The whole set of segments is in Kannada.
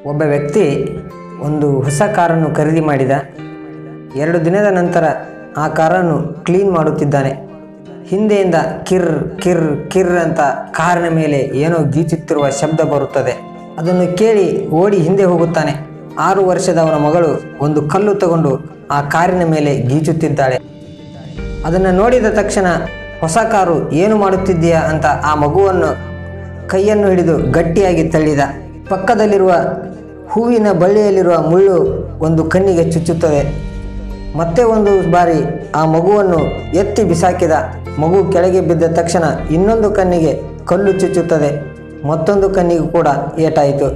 ಒಬ್ಬ ವ್ಯಕ್ತಿ ಒಂದು ಹೊಸ ಕಾರನ್ನು ಖರೀದಿ ಮಾಡಿದ ಎರಡು ದಿನದ ನಂತರ ಆ ಕಾರನ್ನು ಕ್ಲೀನ್ ಮಾಡುತ್ತಿದ್ದಾನೆ ಹಿಂದೆಯಿಂದ ಕಿರ್ ಕಿರ್ ಕಿರ್ ಅಂತ ಕಾರಿನ ಮೇಲೆ ಏನೋ ಗೀಚುತ್ತಿರುವ ಶಬ್ದ ಬರುತ್ತದೆ ಅದನ್ನು ಕೇಳಿ ಓಡಿ ಹಿಂದೆ ಹೋಗುತ್ತಾನೆ ಆರು ವರ್ಷದ ಅವನ ಮಗಳು ಒಂದು ಕಲ್ಲು ತಗೊಂಡು ಆ ಕಾರಿನ ಮೇಲೆ ಗೀಚುತ್ತಿದ್ದಾಳೆ ಅದನ್ನು ನೋಡಿದ ತಕ್ಷಣ ಹೊಸ ಕಾರು ಏನು ಮಾಡುತ್ತಿದ್ದೀಯಾ ಅಂತ ಆ ಮಗುವನ್ನು ಕೈಯನ್ನು ಹಿಡಿದು ಗಟ್ಟಿಯಾಗಿ ತಳ್ಳಿದ ಪಕ್ಕದಲ್ಲಿರುವ ಹೂವಿನ ಬಳ್ಳಿಯಲ್ಲಿರುವ ಮುಳ್ಳು ಒಂದು ಕಣ್ಣಿಗೆ ಚುಚ್ಚುತ್ತದೆ ಮತ್ತೆ ಒಂದು ಬಾರಿ ಆ ಮಗುವನ್ನು ಎತ್ತಿ ಬಿಸಾಕಿದ ಮಗು ಕೆಳಗೆ ಬಿದ್ದ ತಕ್ಷಣ ಇನ್ನೊಂದು ಕಣ್ಣಿಗೆ ಕಲ್ಲು ಚುಚ್ಚುತ್ತದೆ ಮತ್ತೊಂದು ಕಣ್ಣಿಗೂ ಕೂಡ ಏಟಾಯಿತು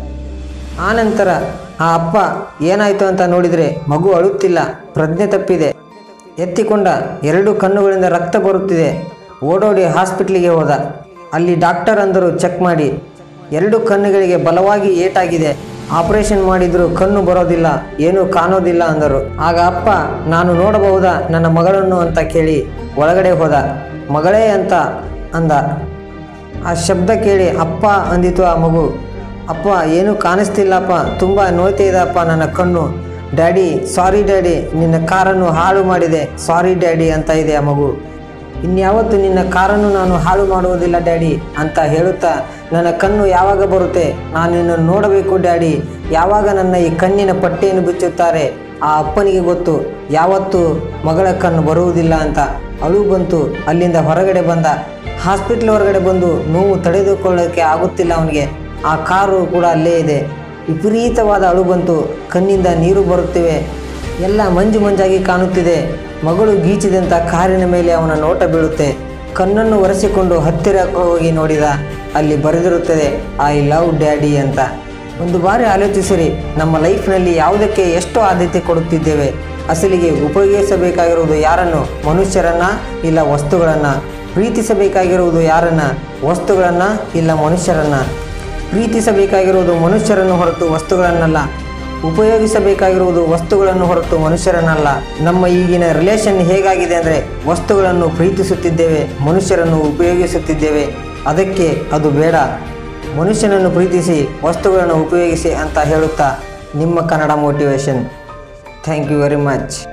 ಆನಂತರ ಆ ಅಪ್ಪ ಏನಾಯಿತು ಅಂತ ನೋಡಿದರೆ ಮಗು ಅಳುತ್ತಿಲ್ಲ ಪ್ರಜ್ಞೆ ತಪ್ಪಿದೆ ಎತ್ತಿಕೊಂಡ ಎರಡು ಕಣ್ಣುಗಳಿಂದ ರಕ್ತ ಬರುತ್ತಿದೆ ಓಡೋಡಿ ಹಾಸ್ಪಿಟ್ಲಿಗೆ ಹೋದ ಅಲ್ಲಿ ಡಾಕ್ಟರ್ ಅಂದರು ಚೆಕ್ ಮಾಡಿ ಎರಡು ಕಣ್ಣುಗಳಿಗೆ ಬಲವಾಗಿ ಏಟಾಗಿದೆ ಆಪರೇಷನ್ ಮಾಡಿದರೂ ಕಣ್ಣು ಬರೋದಿಲ್ಲ ಏನೂ ಕಾಣೋದಿಲ್ಲ ಅಂದರು ಆಗ ಅಪ್ಪ ನಾನು ನೋಡಬಹುದಾ ನನ್ನ ಮಗಳನ್ನು ಅಂತ ಕೇಳಿ ಒಳಗಡೆ ಹೋದ ಮಗಳೇ ಅಂತ ಅಂದ ಆ ಶಬ್ದ ಕೇಳಿ ಅಪ್ಪ ಅಂದಿತು ಆ ಮಗು ಅಪ್ಪ ಏನೂ ಕಾಣಿಸ್ತಿಲ್ಲಪ್ಪ ತುಂಬ ನೋಯ್ತಾ ಇದೆಯಪ್ಪ ನನ್ನ ಕಣ್ಣು ಡ್ಯಾಡಿ ಸಾರಿ ಡ್ಯಾಡಿ ನಿನ್ನ ಕಾರನ್ನು ಹಾಳು ಮಾಡಿದೆ ಸಾರಿ ಡ್ಯಾಡಿ ಅಂತ ಇದೆ ಆ ಮಗು ಇನ್ಯಾವತ್ತು ನಿನ್ನ ಕಾರನ್ನು ನಾನು ಹಾಳು ಮಾಡುವುದಿಲ್ಲ ಡ್ಯಾಡಿ ಅಂತ ಹೇಳುತ್ತಾ ನನ್ನ ಕಣ್ಣು ಯಾವಾಗ ಬರುತ್ತೆ ನಾನು ನಿನ್ನನ್ನು ನೋಡಬೇಕು ಡ್ಯಾಡಿ ಯಾವಾಗ ನನ್ನ ಈ ಕಣ್ಣಿನ ಪಟ್ಟೆಯನ್ನು ಬಿಚ್ಚುತ್ತಾರೆ ಆ ಅಪ್ಪನಿಗೆ ಗೊತ್ತು ಯಾವತ್ತೂ ಮಗಳ ಕಣ್ಣು ಬರುವುದಿಲ್ಲ ಅಂತ ಅಳು ಬಂತು ಅಲ್ಲಿಂದ ಹೊರಗಡೆ ಬಂದ ಹಾಸ್ಪಿಟ್ಲ್ ಹೊರಗಡೆ ಬಂದು ನೋವು ತಡೆದುಕೊಳ್ಳೋಕ್ಕೆ ಆಗುತ್ತಿಲ್ಲ ಅವನಿಗೆ ಆ ಕಾರು ಕೂಡ ಅಲ್ಲೇ ಇದೆ ವಿಪರೀತವಾದ ಅಳು ಬಂತು ಕಣ್ಣಿಂದ ನೀರು ಬರುತ್ತಿವೆ ಎಲ್ಲ ಮಂಜು ಮಂಜಾಗಿ ಕಾಣುತ್ತಿದೆ ಮಗಳು ಗೀಚಿದಂಥ ಕಾರಿನ ಮೇಲೆ ಅವನ ನೋಟ ಬೀಳುತ್ತೆ ಕಣ್ಣನ್ನು ಒರೆಸಿಕೊಂಡು ಹತ್ತಿರ ಹೋಗಿ ನೋಡಿದ ಅಲ್ಲಿ ಬರೆದಿರುತ್ತದೆ ಐ ಲವ್ ಡ್ಯಾಡಿ ಅಂತ ಒಂದು ಬಾರಿ ಆಲೋಚಿಸಿರಿ ನಮ್ಮ ಲೈಫ್ನಲ್ಲಿ ಯಾವುದಕ್ಕೆ ಎಷ್ಟು ಆದ್ಯತೆ ಕೊಡುತ್ತಿದ್ದೇವೆ ಅಸಲಿಗೆ ಉಪಯೋಗಿಸಬೇಕಾಗಿರುವುದು ಯಾರನ್ನು ಮನುಷ್ಯರನ್ನ ಇಲ್ಲ ವಸ್ತುಗಳನ್ನ ಪ್ರೀತಿಸಬೇಕಾಗಿರುವುದು ಯಾರನ್ನ ವಸ್ತುಗಳನ್ನ ಇಲ್ಲ ಮನುಷ್ಯರನ್ನ ಪ್ರೀತಿಸಬೇಕಾಗಿರುವುದು ಮನುಷ್ಯರನ್ನು ಹೊರತು ವಸ್ತುಗಳನ್ನಲ್ಲ ಉಪಯೋಗಿಸಬೇಕಾಗಿರುವುದು ವಸ್ತುಗಳನ್ನು ಹೊರತು ಮನುಷ್ಯರನ್ನಲ್ಲ ನಮ್ಮ ಈಗಿನ ರಿಲೇಷನ್ ಹೇಗಾಗಿದೆ ಅಂದರೆ ವಸ್ತುಗಳನ್ನು ಪ್ರೀತಿಸುತ್ತಿದ್ದೇವೆ ಮನುಷ್ಯರನ್ನು ಉಪಯೋಗಿಸುತ್ತಿದ್ದೇವೆ ಅದಕ್ಕೆ ಅದು ಬೇಡ ಮನುಷ್ಯನನ್ನು ಪ್ರೀತಿಸಿ ವಸ್ತುಗಳನ್ನು ಉಪಯೋಗಿಸಿ ಅಂತ ಹೇಳುತ್ತಾ ನಿಮ್ಮ Kannada motivation thank you very much